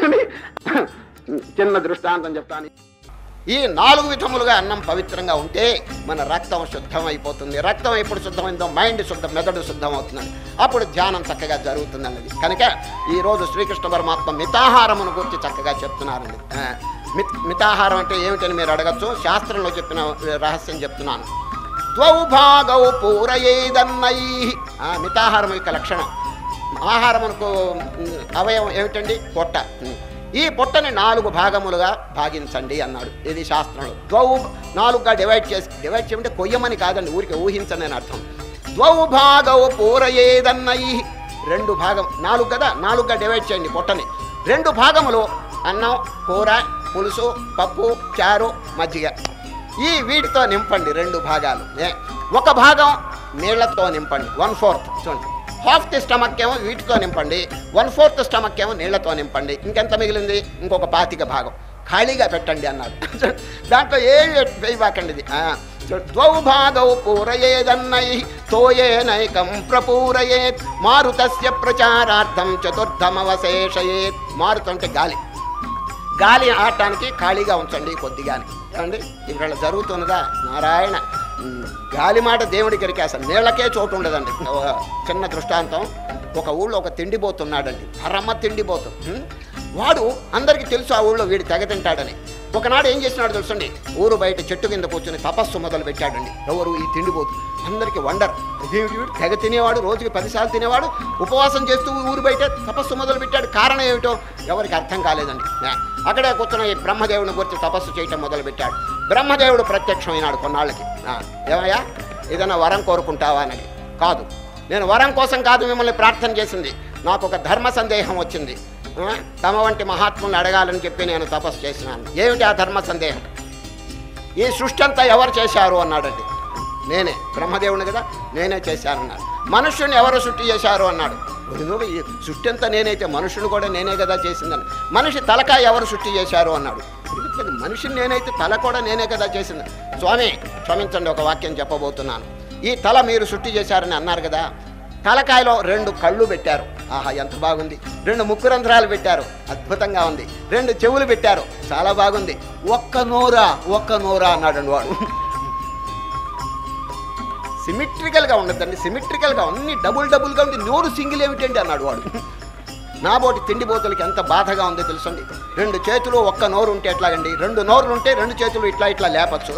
ఏమండి? చిన్న దృష్టాంతం చెప్తాను ఈ నాలుగు విధములుగా అన్నం పవిత్రంగా ఉంటే మన రక్తం శుద్ధం అయిపోతుంది రక్తం ఎప్పుడు శుద్ధమైందో మైండ్ శుద్ధం మెదడు శుద్ధం అవుతుందండి అప్పుడు ధ్యానం చక్కగా జరుగుతుందన్నది కనుక ఈరోజు శ్రీకృష్ణ పరమాత్మ మితాహారమును గురించి చక్కగా చెప్తున్నారండి ఆ, మిత్ మితాహారం అంటే ఏమిటని మీరు అడగచ్చు శాస్త్రంలో చెప్పిన రహస్యం చెప్తున్నాను ద్వౌ భాగౌ పూరయేదన్నై ఆ, మితాహారం యొక్క లక్షణం ఆహారమునకు ఉమ్, అవయవం ఏమిటండి పొట్ట ఉమ్. ఈ పొట్టని నాలుగు భాగములుగా భాగించండి అన్నాడు ఇది శాస్త్రంలో ద్వౌ నాలుగుగా డివైడ్ చేసి డివైడ్ చేయమంటే కొయ్యమని కాదండి ఊరికి ఊహించండి అని అర్థం ద్వౌ భాగౌ పూరయేదన్నై రెండు భాగం నాలుగు కదా నాలుగుగా డివైడ్ చేయండి పొట్టని రెండు భాగములు అన్నం కూర పులుసు పప్పు చారు మజ్జిగ ఈ వీటితో నింపండి రెండు భాగాలు ఏ, ఒక భాగం నీళ్లతో నింపండి వన్ ఫోర్త్ చూడండి హాఫ్ ది స్టమక్ ఏమో వీటితో నింపండి వన్ ఫోర్త్ స్టమక్ ఏమో నీళ్లతో నింపండి ఇంకెంత మిగిలింది ఇంకొక పాతిక భాగం ఖాళీగా పెట్టండి అన్నాడు దాంట్లో ఏమి వేయబాకండి ఇది ఆ, చూడు, ద్వౌ భాగౌ పూరయేదన్నై తోయేనైకం ప్రపూరయేత్ మారుతస్య ప్రచారార్థం చతుర్థమవశేషయేత్ మారుత అంటే గాలి గాలి ఆడటానికి ఖాళీగా ఉంచండి కొద్దిగాని ఏమండి ఇక్కడ జరుగుతున్నదా నారాయణ ఉమ్, గాలి మాట దేవుడికి ఎరికేస్తాను నీళ్ళకే చోటు ఉండదండి ఒక చిన్న దృష్టాంతం ఒక ఊళ్ళో ఒక తిండిపోతున్నాడండి పరమ తిండిపోతు ఉమ్, వాడు అందరికీ తెలుసు ఆ ఊళ్ళో వీడు తెగ తింటాడని ఒకనాడు ఏం చేసినాడు తెలుసండి ఊరు బయట చెట్టు కింద కూర్చొని తపస్సు మొదలు పెట్టాడండి ఎవరు ఈ తిండిపోతు అందరికీ వండర్ ఇదేమిటి వీడు తెగ తినేవాడు రోజుకి పదిసార్లు తినేవాడు ఉపవాసం చేస్తూ ఊరు బయట తపస్సు మొదలు పెట్టాడు కారణం ఏమిటో ఎవరికి అర్థం కాలేదండి ఆ, అక్కడే కూర్చున్న ఈ బ్రహ్మదేవుని గురించి తపస్సు చేయటం మొదలు పెట్టాడు బ్రహ్మదేవుడు ప్రత్యక్షమైనాడు కొన్నాళ్ళకి ఆ, ఏమయ్యా ఏదైనా వరం కోరుకుంటావా అని కాదు నేను వరం కోసం కాదు మిమ్మల్ని ప్రార్థన చేసింది నాకు ఒక ధర్మ సందేహం వచ్చింది ఆ, తమ వంటి మహాత్ముల్ని అడగాలని చెప్పి నేను తపస్సు చేసినాను ఏమిటి ఆ ధర్మ సందేహం ఈ సృష్టి అంతా ఎవరు చేశారు అన్నాడండి నేనే బ్రహ్మదేవుని కదా నేనే చేశానన్నాడు మనుష్యుని ఎవరు సృష్టి చేశారు అన్నాడు ఎందుకు ఈ సృష్టి అంతా నేనైతే మనుషుని కూడా నేనే కదా చేసిందని మనిషి తలకాయ ఎవరు సృష్టి చేశారు అన్నాడు ఎందుకంటే మనిషిని నేనైతే తల కూడా నేనే కదా చేసింది స్వామి క్షమించండి ఒక వాక్యం చెప్పబోతున్నాను ఈ తల మీరు సృష్టి చేశారని అన్నారు కదా తలకాయలో రెండు కళ్ళు పెట్టారు ఆహా ఎంత బాగుంది రెండు ముక్కు రంధ్రాలు పెట్టారు అద్భుతంగా ఉంది రెండు చెవులు పెట్టారు చాలా బాగుంది ఒక్క నోరా ఒక్క నోరా అన్నాడు వాడు సిమిట్రికల్గా ఉండద్దండి సిమిట్రికల్గా అన్ని డబుల్ డబుల్గా ఉంది నోరు సింగిల్ ఏమిటండి అన్నాడు వాడు నాబోటి తిండిపోతులకి ఎంత బాధగా ఉందో తెలుసండి రెండు చేతులు ఒక్క నోరు ఉంటే ఎట్లాగండి రెండు నోరులు ఉంటే రెండు చేతులు ఇట్లా ఇట్లా లేపచ్చు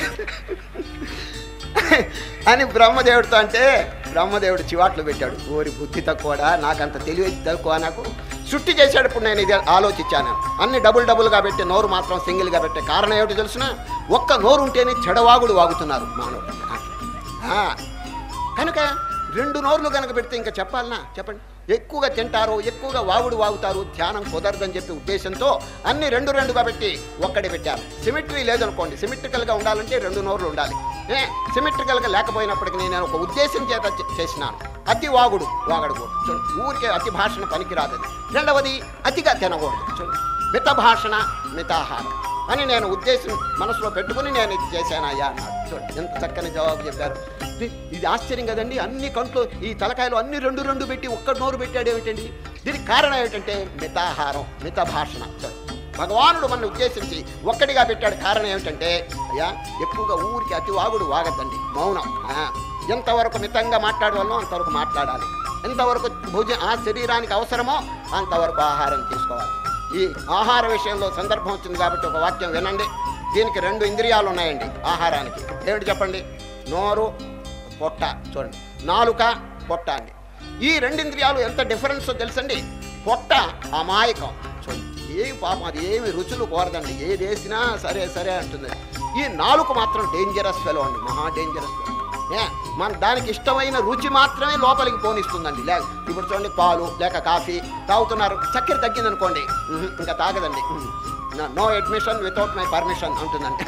అని బ్రహ్మదేవుడితో అంటే బ్రహ్మదేవుడు చివాట్లు పెట్టాడు ఓరి బుద్ధి తక్కువడా నాకంత తెలివి తక్కువ నాకు సుట్టి చేసేటప్పుడు నేను ఇది ఆలోచించాను అన్ని డబుల్ డబుల్గా పెట్టి నోరు మాత్రం సింగిల్గా పెట్టే కారణం ఏమిటి తెలుసిన ఒక్క నోరు ఉంటేనే చెడవాగుడు వాగుతున్నారు మానవుడు ఆ, కనుక రెండు నోర్లు కనుక పెడితే ఇంకా చెప్పాలనా చెప్పండి ఎక్కువగా తింటారు ఎక్కువగా వాగుడు వాగుతారు ధ్యానం కుదరదని చెప్పి ఉద్దేశంతో అన్ని రెండు రెండుగా పెట్టి ఒక్కడే పెట్టారు సిమెట్రీ లేదనుకోండి సిమెట్రికల్గా ఉండాలంటే రెండు నోర్లు ఉండాలి ఏ సిమెట్రికల్గా లేకపోయినప్పటికీ నేను ఒక ఉద్దేశం చేత చే- చేసినాను అతి వాగుడు వాగడకూడదు చూడండి ఊరికే అతి భాషణ పనికిరాదు అది. రెండవది అతిగా తినకూడదు చూడండి మిత భాషణ మితాహారం అని నేను ఉద్దేశం మనసులో పెట్టుకుని నేను ఇది చేశానయ్యా అన్నాడు చూడండి ఎంత చక్కని జవాబు చెప్పారు ఇది- ఇది ఆశ్చర్యం కదండి అన్ని కంట్లో ఈ తలకాయలు అన్ని రెండు రెండు పెట్టి ఒక్క నోరు పెట్టాడు ఏమిటండి దీనికి కారణం ఏమిటంటే మితాహారం మిత భాషణ చూడండి. భగవానుడు మన ఉద్దేశించి ఒక్కడిగా పెట్టాడు కారణం ఏమిటంటే అయ్యా ఎక్కువగా ఊరికి అతి వాగుడు వాగద్దండి మౌనం ఆ, ఎంతవరకు మితంగా మాట్లాడవాలో అంతవరకు మాట్లాడాలి ఎంతవరకు భుజ ఆ శరీరానికి అవసరమో అంతవరకు ఆహారం తీసుకోవాలి ఈ ఆహార విషయంలో సందర్భం వచ్చింది కాబట్టి ఒక వాక్యం వినండి దీనికి రెండు ఇంద్రియాలు ఉన్నాయండి ఆహారానికి ఏమిటి చెప్పండి నోరు పొట్ట చూడండి నాలుక పొట్ట అండి ఈ రెండు ఇంద్రియాలు ఎంత డిఫరెన్స్ తెలుసండి పొట్ట అమాయకం చూడండి ఏమి పాపం అది ఏమి రుచులు కోరదండి ఏది వేసినా సరే సరే అంటుంది ఈ నాలుక మాత్రం డేంజరస్ ఫెలో అండి మహా డేంజరస్ ఫెలో ఏ మన దానికి ఇష్టమైన రుచి మాత్రమే లోపలికి పోనిస్తుందండి లేక ఇప్పుడు చూడండి పాలు లేక కాఫీ తాగుతున్నారు చక్కెర తగ్గిందనుకోండి ఉహు, ఇంకా తాగదండి no admission without my permission అంటుందండి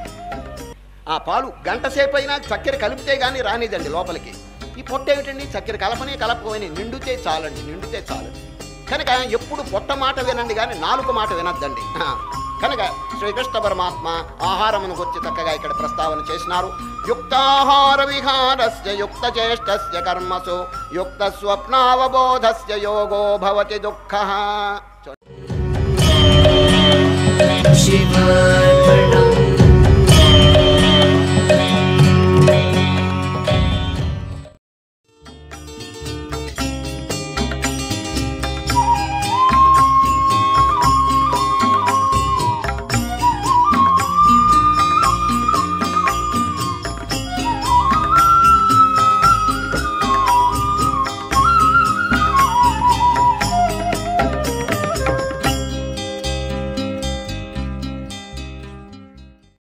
ఆ పాలు గంట సేపు అయినా చక్కెర కలిపితే కానీ రానిదండి లోపలికి ఈ పొట్ట ఏమిటండి చక్కెర కలపని కలపకపోయినా నిండితే చాలండి నిండితే చాలు కనుక ఎప్పుడు పొట్ట మాట వినండి కానీ నాలుగు మాట వినద్దండి ఆ, కనుక శ్రీకృష్ణ పరమాత్మ ఆహారమును గురించి చక్కగా ఇక్కడ ప్రస్తావన చేసినారు యుక్తాహార విహారస్య యుక్త చేష్టస్య కర్మసు యుక్త స్వప్నావబోధస్య యోగో భవతి దుఃఖ शिवाय